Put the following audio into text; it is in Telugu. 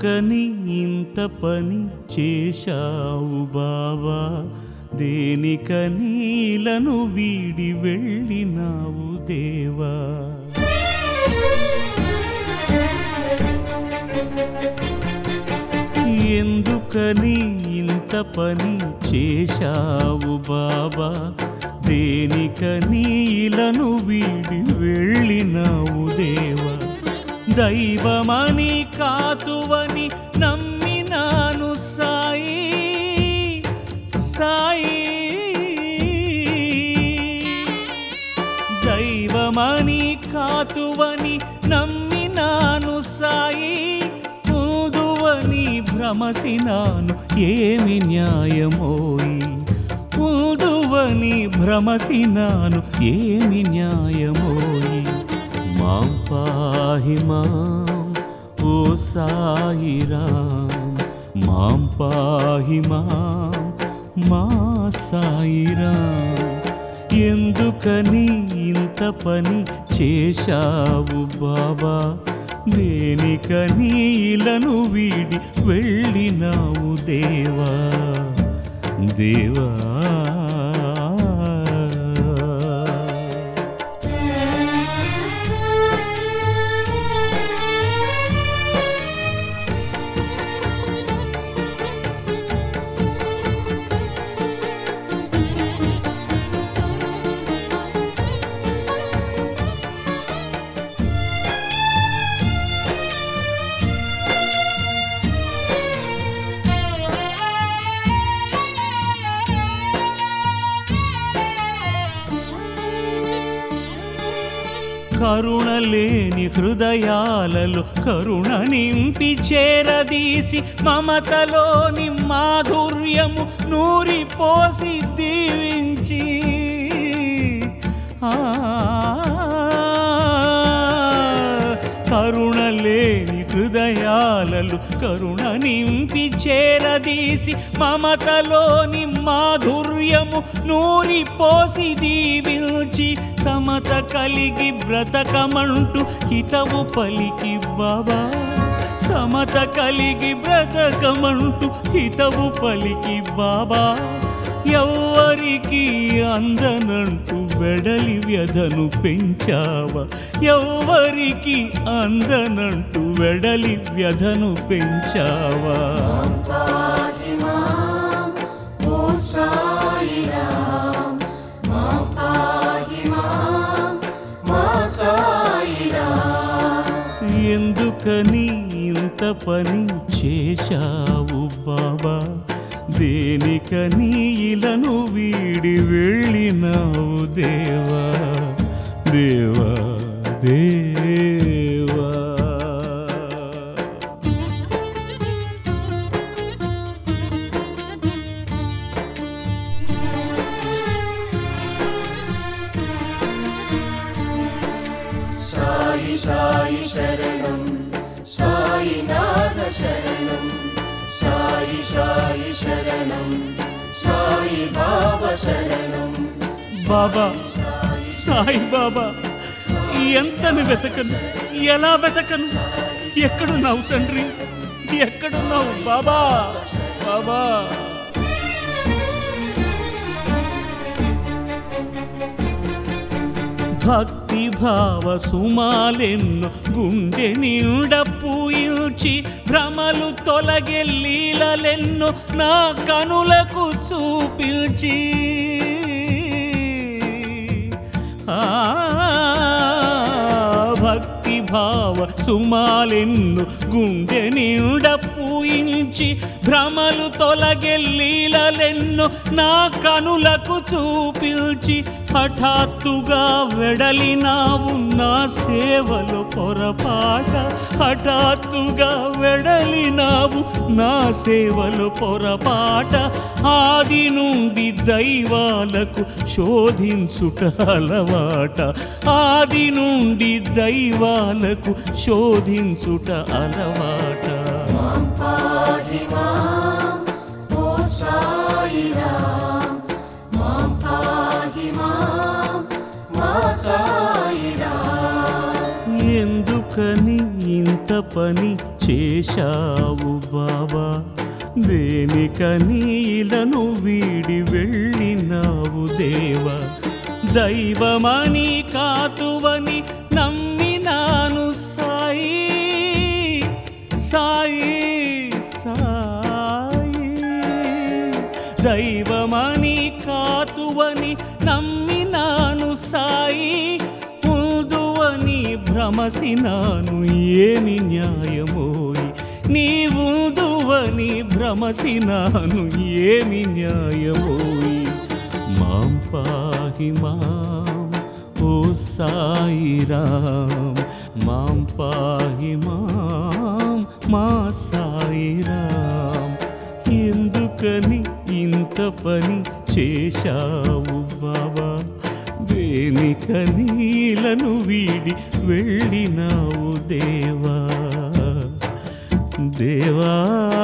ఎందుకని ఇంత పని చేశావు బావా దేనికని ఇలను వీడి వెళ్ళినావు దేవా ఎందుకని ఇంత పని చేశావు బాబా దేనికని ఇలను వీడి వెళ్ళినావు దేవా దైవమని కాతువని నమ్మినాను సాయి సాయి దైవమని కాతువని నమ్మినాను సాయి ఊదువని భ్రమసినాను ఏమి న్యాయమోయి ఊదువని భ్రమసినాను ఏమి న్యాయమోయి మాం పాహి మాం ఓ సాయిరాం మాం పాహి మాం మా సాయిరాం ఎందుకని ఇంత పని చేశావు బాబా దేనికని ఇలను వీడి వెళ్ళినావు దేవా దేవా కరుణ లేని హృదయాలలో కరుణ నింపి చేరదీసి మమతలోని మాధుర్యము నూరి పోసి దీవించి ఆ కరుణ లేని హృదయాలలో కరుణ నింపి చేరదీసి మమతలోని మాధుర్యము నూరి పోసి దీవించి సమత కలిగి బ్రతకమంటూ హితవు పలికి బాబా సమత కలిగి బ్రతకమంటూ హితవు పలికి బాబా ఎవ్వరికి అందనంటూ వెడలి వ్యధను పెంచావా ఎవ్వరికి అందనంటూ వెడలి వ్యధను పెంచావా పాహి మాం ఓ సాయిరాం మాం పాహి మాం మా సాయిరాం ఎందుకని ఇంత పని చేశావు బాబా దేనికని ఇలను వీడి వెళ్ళినావు దేవా దేవా దేవా సాయి సాయి శరణం సాయినాథ శరణం సాయి సాయి శరణం సాయి బాబా శరణం బాబా సాయి బాబా ఎంతని వెతకను ఎలా వెతకను ఎక్కడున్నావు తండ్రి ఎక్కడున్నావు బాబా బాబా భక్తి భావ సుమాలెన్ను గుండె నిండ పూయించి భ్రమలు తొలగే లీలలెన్ను నా కనులకు చూపించి ఆ భక్తి భావ సుమాలెన్ను గుండె నిండ పూయించి భ్రమలు తొలగే లీలలెన్ను నా కనులకు చూపించి హఠాత్తుగా వెడలినావు నా సేవలో పొరపాట హఠాత్తుగా వెడలినావు నా సేవలో పొరపాట ఆది నుండి దైవాలకు శోధించుట అలవాట ఆది నుండి దైవాలకు శోధించుట అలవాట మాం పాహి మాం ఓ సాయిరాం మాం పాహి మాం మా సాయిరాం ఎందుకని ఇంత పని చేశావు బాబా దేనికని ఇలను వీడి వెళ్ళినావు దేవా దైవమని కాతువని నమ్మినాను సాయి సాయి సాయి దైవమని కాతువని నమ్మినాను సాయి ఉందువని భ్రమసినాను ఏమి న్యాయమోయి నీ ఉందువని భ్రమసినాను ఏమి న్యాయమోయి మాం పాహి మాం ఓ సాయిరాం మాం పాహి మాం మా సాయిరాం ఎందుకని ఇంత పని చేశావు బాబా దేనికని ఇలను వీడి వెళ్ళినావు దేవా దేవా